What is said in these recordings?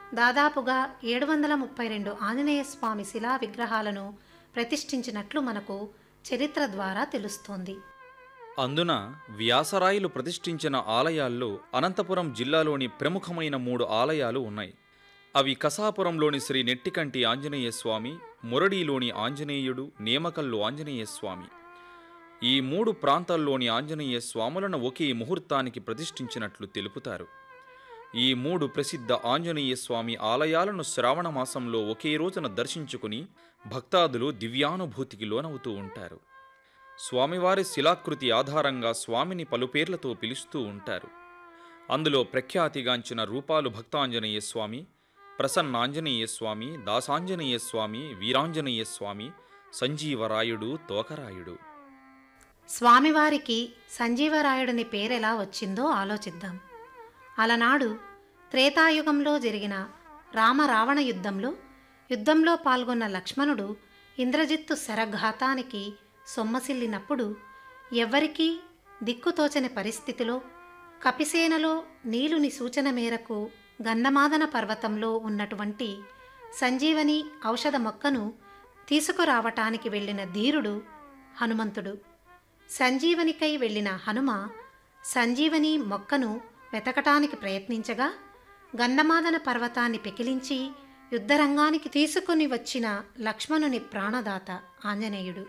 దాదాపుగా ఏడు వందల ముప్పై రెండు ఆంజనేయ స్వామి శిలా విగ్రహాలను ప్రతిష్ఠించినట్లు మనకు చరిత్ర ద్వారా తెలుస్తోంది అందున వ్యాసరాయలు ప్రతిష్ఠించిన ఆలయాల్లో అనంతపురం జిల్లాలోని ప్రముఖమైన మూడు ఆలయాలు ఉన్నాయి అవి కసాపురంలోని శ్రీ నెట్టికంటి ఆంజనేయ స్వామి మురడిలోని ఆంజనేయుడు నేమకల్లు ఆంజనేయ స్వామి ఈ మూడు ప్రాంతాల్లోని ఆంజనేయ స్వాములను ఒకే ముహూర్తానికి ప్రతిష్ఠించినట్లు తెలుపుతారు ఈ మూడు ప్రసిద్ధ ఆంజనేయ స్వామి ఆలయాలను శ్రావణ మాసంలో ఒకే రోజున దర్శించుకుని భక్తాదులు దివ్యానుభూతికి లోనవుతూ ఉంటారు స్వామివారి శిలాకృతి ఆధారంగా స్వామిని పలు పేర్లతో పిలుస్తూ ఉంటారు అందులో ప్రఖ్యాతిగాంచిన రూపాలు భక్తాంజనేయ స్వామి ప్రసన్నాంజనేయ స్వామి దాసాంజనేయ స్వామి వీరాంజనేయ స్వామి సంజీవరాయుడు తోకరాయుడు స్వామివారికి సంజీవరాయుడిని పేరెలా వచ్చిందో ఆలోచిద్దాం అలనాడు త్రేతాయుగంలో జరిగిన రామరావణ యుద్ధంలో యుద్ధంలో పాల్గొన్న లక్ష్మణుడు ఇంద్రజిత్తు శరఘాతానికి సొమ్మసిల్లినప్పుడు ఎవ్వరికీ దిక్కుతోచని పరిస్థితిలో కపిసేనలో నీలుని సూచన మేరకు గంధమాదన పర్వతంలో ఉన్నటువంటి సంజీవని ఔషధ మొక్కను తీసుకురావటానికి వెళ్ళిన ధీరుడు హనుమంతుడు సంజీవనికై వెళ్ళిన హనుమ సంజీవని మొక్కను వెతకటానికి ప్రయత్నించగా గంధమాదన పర్వతాన్ని పెకిలించి యుద్ధరంగానికి తీసుకుని వచ్చిన లక్ష్మణుని ప్రాణదాత ఆంజనేయుడు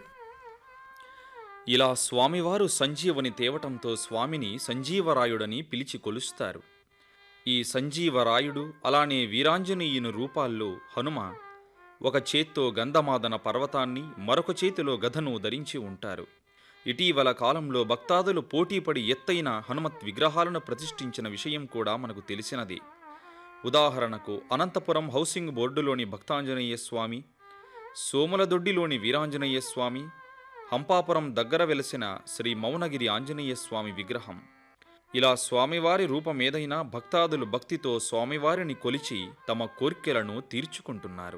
ఇలా స్వామివారు సంజీవని తేవటంతో స్వామిని సంజీవరాయుడని పిలిచి కొలుస్తారు ఈ సంజీవరాయుడు అలానే వీరాంజనేయుని రూపాల్లో హనుమ ఒక చేత్తో గంధమాదన పర్వతాన్ని మరొక చేతిలో గదను ధరించి ఉంటారు ఇటీవల కాలంలో భక్తాదులు పోటీపడి ఎత్తైన హనుమత్ విగ్రహాలను ప్రతిష్ఠించిన విషయం కూడా మనకు తెలిసినది ఉదాహరణకు అనంతపురం హౌసింగ్ బోర్డులోని భక్తాంజనేయ స్వామి సోములదొడ్డిలోని వీరాంజనేయ స్వామి హంపాపురం దగ్గర వెలసిన శ్రీ మౌనగిరి ఆంజనేయ స్వామి విగ్రహం ఇలా స్వామివారి రూపమేదైనా భక్తాదులు భక్తితో స్వామివారిని కొలిచి తమ కోర్కెలను తీర్చుకుంటున్నారు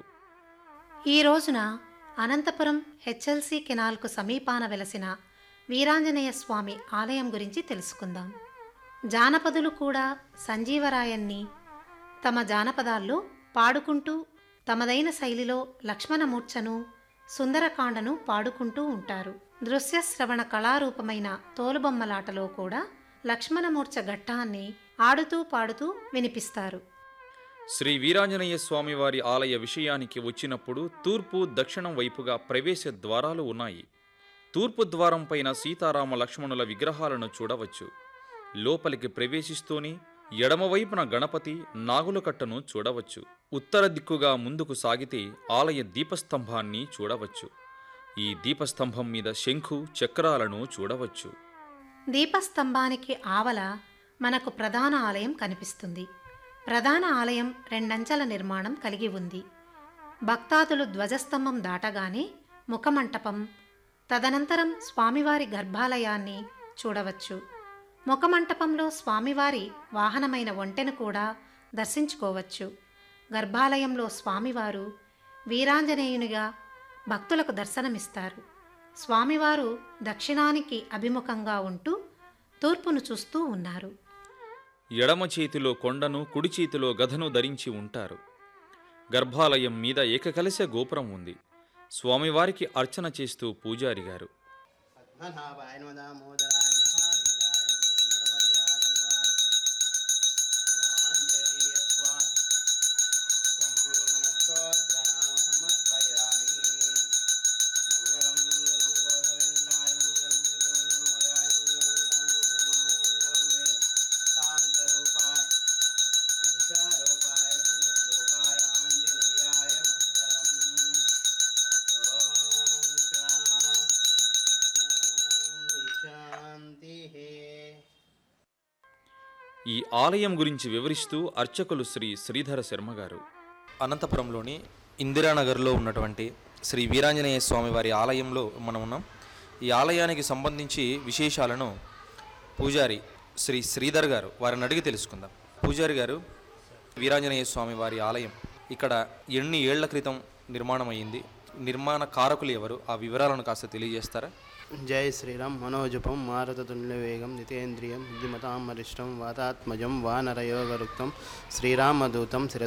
ఈ రోజున అనంతపురం హెచ్ఎల్సి కెనాల్కు సమీపాన వెలసిన వీరాంజనేయ స్వామి ఆలయం గురించి తెలుసుకుందాం జానపదులు కూడా సంజీవరాయన్ని తమ జానపదాల్లో పాడుకుంటూ తమదైన శైలిలో లక్ష్మణమూర్ఛను సుందరకాండను పాడుకుంటూ ఉంటారు దృశ్య శ్రవణ కళారూపమైన తోలుబొమ్మలాటలో కూడా లక్ష్మణమూర్ఛ ఘట్టాన్ని ఆడుతూ పాడుతూ వినిపిస్తారు శ్రీ వీరాంజనేయ స్వామివారి ఆలయ విషయానికి వచ్చినప్పుడు తూర్పు దక్షిణం వైపుగా ప్రవేశ ద్వారాలు ఉన్నాయి తూర్పు ద్వారం పైన సీతారామ లక్ష్మణుల విగ్రహాలను చూడవచ్చు లోపలికి ప్రవేశిస్తూనే ఎడమవైపున గణపతి నాగుల కట్టను చూడవచ్చు ఉత్తర దిక్కుగా ముందుకు సాగితే ఆలయ దీపస్తంభాన్ని చూడవచ్చు ఈ దీపస్తంభం మీద శంఖు చక్రాలను చూడవచ్చు దీపస్తంభానికి ఆవల మనకు ప్రధాన ఆలయం కనిపిస్తుంది ప్రధాన ఆలయం రెండంచెల నిర్మాణం కలిగి ఉంది భక్తాదులు ధ్వజస్తంభం దాటగానే ముఖమంటపం తదనంతరం స్వామివారి గర్భాలయాన్ని చూడవచ్చు ముఖమంటపంలో స్వామివారి వాహనమైన ఒంటెను కూడా దర్శించుకోవచ్చు గర్భాలయంలో స్వామివారు వీరాంజనేయునిగా భక్తులకు దర్శనమిస్తారు స్వామివారు దక్షిణానికి అభిముఖంగా ఉంటూ తూర్పును చూస్తూ ఉన్నారు ఎడమ చేతిలో కొండను కుడి చేతిలో గదను ధరించి ఉంటారు గర్భాలయం మీద ఏకకలశ గోపురం ఉంది స్వామివారికి అర్చన చేస్తూ పూజారి గారు పద్మనాభాయ నమ దామోదరాయ మహావీరాయ మంగళవర్యాయ ఆంజనేయ స్వామి సంపూర్ణ స్తోత్రనామ సమర్పయామి మంగళం మంగళం గోధవేంద్రాయ మంగళం విగ్రహోదయాయ మంగళం రామభూమాయ మంగళం వేద శాంతరూపాయ ఈశారూపాయ శ్లోకాయ ఆంజనేయాయ మంగళం ఓం శాంతి శాంతి ఈ ఆలయం గురించి వివరిస్తూ అర్చకులు శ్రీ శ్రీధర శర్మ గారు అనంతపురంలోని ఇందిరానగర్లో ఉన్నటువంటి శ్రీ వీరాంజనేయ స్వామి వారి ఆలయంలో మనం ఉన్నాం ఈ ఆలయానికి సంబంధించి విశేషాలను పూజారి శ్రీ శ్రీధర్ గారు వారిని అడిగి తెలుసుకుందాం పూజారి గారు వీరాంజనేయ స్వామి వారి ఆలయం ఇక్కడ ఎన్ని ఏళ్ల క్రితం నిర్మాణం అయ్యింది నిర్మాణ కారకులు ఎవరు ఆ వివరాలను కాస్త తెలియజేస్తారా జై శ్రీరామ్ మనోజపం మారుతతుల్యవేగం నితేంద్రియం బుద్ధిమతాం వరిష్టం వాతాత్మజం వానరయోగరుక్తం శ్రీరామదూతం